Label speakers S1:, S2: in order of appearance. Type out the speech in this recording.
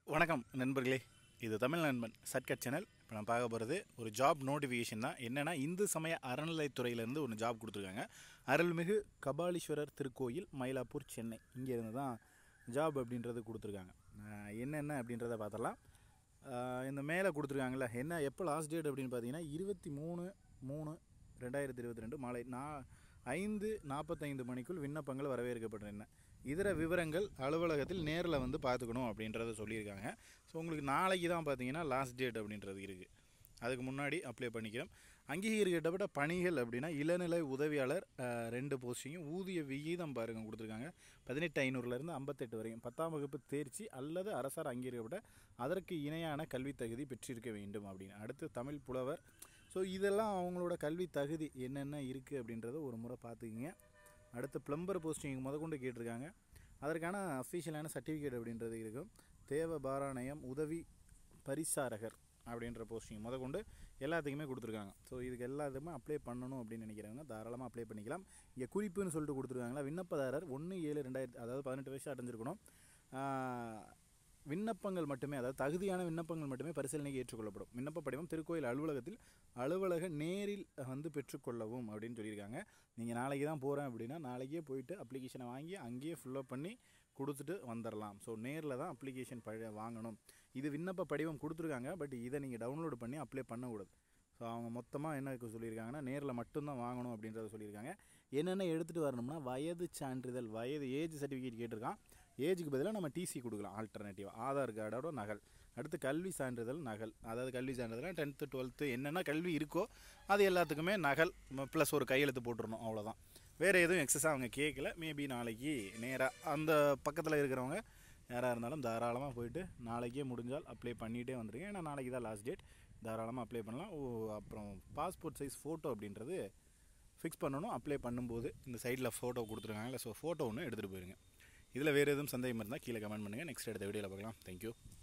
S1: வணக்கம் நண்பர்களே இது தமிழ் நண்பன் சட்கட் சேனல் இப்போ நான் பார்க்க போகிறது ஒரு ஜாப் நோட்டிஃபிகேஷன் தான் என்னென்னா இந்து சமய அறநிலைத்துறையிலேருந்து ஒரு ஜாப் கொடுத்துருக்காங்க அருள்மிகு கபாலீஸ்வரர் திருக்கோயில் மயிலாப்பூர் சென்னை இங்கேருந்து தான் ஜாப் அப்படின்றது கொடுத்துருக்காங்க அஹ் என்னென்ன அப்படின்றத பார்த்தலாம் அஹ் இந்த மேலே கொடுத்துருக்காங்கல்ல என்ன எப்போ லாஸ்ட் டேட் அப்படின்னு பார்த்தீங்கன்னா இருபத்தி மூணு மூணு ரெண்டாயிரத்தி இருபத்தி ரெண்டு மாலை நா ஐந்து நாற்பத்தைந்து மணிக்குள் விண்ணப்பங்கள் வரவேற்கப்படுறேன் இதர விவரங்கள் அலுவலகத்தில் நேரில் வந்து பார்த்துக்கணும் அப்படின்றத சொல்லியிருக்காங்க ஸோ உங்களுக்கு நாளைக்கு தான் பார்த்தீங்கன்னா லாஸ்ட் டேட் அப்படின்றது இருக்குது அதுக்கு முன்னாடி அப்ளை பண்ணிக்கிறோம் அங்கீகரிக்கப்பட்ட பணிகள் அப்படின்னா இளநிலை உதவியாளர் அஹ், ரெண்டு போஸ்டிங்கும் ஊதிய விகிதம் பாருங்க கொடுத்துருக்காங்க பதினெட்டு ஐநூறுலேருந்து ஐம்பத்தெட்டு வரையும் பத்தாம் வகுப்பு தேர்ச்சி அல்லது அரசார் அங்கீகரிக்கப்பட்ட அதற்கு இணையான கல்வி தகுதி பெற்றிருக்க வேண்டும் அப்படின்னு அடுத்து தமிழ் புலவர் ஸோ இதெல்லாம் அவங்களோட கல்வி தகுதி என்னென்ன இருக்குது அப்படின்றத ஒரு முறை பார்த்துக்கிங்க அடுத்து ப்ளம்பர் போஸ்டிங் முதற்கொண்டு கேட்டிருக்காங்க அதற்கான அஃபிஷியலான சர்டிஃபிகேட் அப்படின்றது இருக்கும் தேவ பாராணயம் உதவி பரிசாரகர் அப்படின்ற போஸ்டிங் முதற்கொண்டு எல்லாத்துக்குமே கொடுத்துருக்காங்க ஸோ இதுக்கு எல்லாத்துக்குமே அப்ளை பண்ணணும் அப்படின்னு நினைக்கிறவங்க தாராளமாக அப்ளை பண்ணிக்கலாம் இங்கே குறிப்புன்னு சொல்லிட்டு கொடுத்துருக்காங்களா விண்ணப்பதாரர் ஒன்று ஏழு ரெண்டாயிரத்தி அதாவது பதினெட்டு வயசு அடைஞ்சிருக்கணும் ஆஹ், விண்ணப்பங்கள் மட்டுமே அதாவது தகுதியான விண்ணப்பங்கள் மட்டுமே பரிசீலனைக்கு ஏற்றுக்கொள்ளப்படும் விண்ணப்ப படிவம் திருக்கோயில் அலுவலகத்தில் அலுவலக நேரில் வந்து பெற்றுக்கொள்ளவும் அப்படின்னு சொல்லியிருக்காங்க நீங்கள் நாளைக்கு தான் போகிறேன் அப்படின்னா நாளைக்கே போயிட்டு அப்ளிகேஷனை வாங்கி அங்கேயே ஃபுல்லப் பண்ணி கொடுத்துட்டு வந்துடலாம் ஸோ நேரில் தான் அப்ளிகேஷன் பழ வாங்கணும் இது விண்ணப்ப படிவம் கொடுத்துருக்காங்க பட் இதை நீங்கள் டவுன்லோடு பண்ணி அப்ளை பண்ணக்கூடாது ஸோ அவங்க மொத்தமாக என்ன இருக்கு சொல்லியிருக்காங்கன்னா நேரில் மட்டும்தான் வாங்கணும் அப்படின்றத சொல்லியிருக்காங்க என்னென்ன எடுத்துகிட்டு வரணும்னா வயது சான்றிதழ் வயது ஏஜ் சர்டிஃபிகேட் கேட்டிருக்கான் ஏஜுக்கு பதிலாக நம்ம டிசி கொடுக்கலாம் ஆல்டர்னேட்டிவ் ஆதார் கார்டோட நகல் அடுத்து கல்வி சான்றிதழ் நகல் அதாவது கல்வி சான்றிதழ் டென்த்து டுவெல்த்து என்னென்ன கல்வி இருக்கோ அது எல்லாத்துக்குமே நகல் ப்ளஸ் ஒரு கையெழுத்து போட்டுறணும் அவ்வளோதான் வேறு எதுவும் எக்ஸஸாக அவங்க கேட்கல மேபி நாளைக்கு நேராக அந்த பக்கத்தில் இருக்கிறவங்க யாராக இருந்தாலும் தாராளமாக போயிட்டு நாளைக்கே முடிஞ்சால் அப்ளை பண்ணிகிட்டே வந்துடுங்க ஏன்னா நாளைக்கு தான் லாஸ்ட் டேட் தாராளமாக அப்ளை பண்ணலாம் ஓ அப்புறம் பாஸ்போர்ட் சைஸ் ஃபோட்டோ அப்படின்றது ஃபிக்ஸ் பண்ணணும் அப்ளை பண்ணும்போது இந்த சைடில் ஃபோட்டோ கொடுத்துருக்காங்கல்ல ஸோ ஃபோட்டோ ஒன்று எடுத்துகிட்டு போயிருங்க இதில் வேறு எதுவும் சந்தேகம் இருந்தால் கீழே கமெண்ட் பண்ணுங்கள் நெக்ஸ்ட் எடுத்த வீடியோவில் பார்க்கலாம் தேங்க்யூ